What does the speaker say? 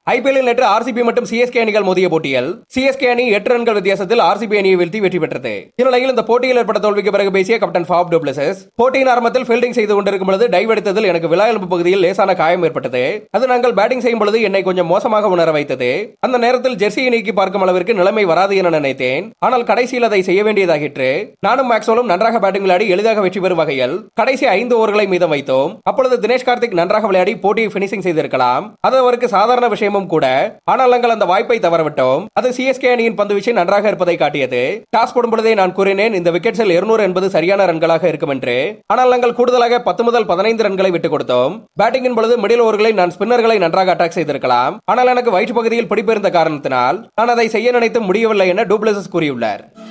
ஐபிஎல்லில் நேற்று ஆர்சிபி மற்றும் சிஎஸ்கே அணிகள் மோதிய போட்டியில் சிஎஸ்கே அணி எட்டு ரன்கள் வித்தியாசத்தில் ஆர்சிபி அணியை வீழ்த்தி வெற்றி பெற்றது இந்நிலையில் இந்த போட்டியில் ஏற்பட்ட தோல்விக்கு பிறகு பேசிய கேப்டன் ஃபாப் டூப்ளசஸ் போட்டியின் ஆரம்பத்தில் ஃபீல்டிங் செய்து கொண்டிருக்கும் பொழுது டைவ் எடுத்ததில் எனக்கு விழா எலும்பு பகுதியில் லேசான காயம் ஏற்பட்டது அது நாங்கள் பேட்டிங் செய்யும் பொழுது என்னை கொஞ்சம் மோசமாக உணர வைத்தது அந்த நேரத்தில் ஜெர்சியை நீக்கி பார்க்கும் அளவிற்கு நிலைமை வராது என நினைத்தேன் ஆனால் கடைசியில் அதை செய்ய வேண்டியதாகிற்று நானும் மேக்ஸ்வலும் நன்றாக பேட்டிங் விளையாடி எளிதாக வெற்றி பெறும் வகையில் கடைசி ஐந்து ஓவர்களை மீதம் வைத்தோம் அப்பொழுது தினேஷ் கார்த்திக் நன்றாக விளையாடி போட்டியை பினிஷிங் செய்திருக்கலாம் அது அவருக்கு சாதாரண விஷயமும் கூட ஆனால் நாங்கள் அந்த வாய்ப்பை தவறவிட்டோம் அது சிஎஸ்கே அணியின் பந்து வீச்சு நன்றாக இருப்பதை காட்டியது டாஸ் போடும் பொழுதே நான் கூறினேன் இந்த விக்கெட்ஸில் இருநூறு என்பது சரியான ரன்களாக இருக்கும் என்று ஆனால் நாங்கள் கூடுதலாக பத்து முதல் பதினைந்து ரன்களை விட்டுக் கொடுத்தோம் பேட்டிங்கின் பொழுது மிடில் ஓவர்களில் நான் ஸ்பின்னர்களை நன்றாக அட்டாக் செய்திருக்கலாம் ஆனால் எனக்கு வயிற்று பகுதியில் பிடிப்பு இருந்த காரணத்தினால் நான் அதை செய்ய நினைத்து முடியவில்லை என டூப்ளசஸ் கூறியுள்ளார்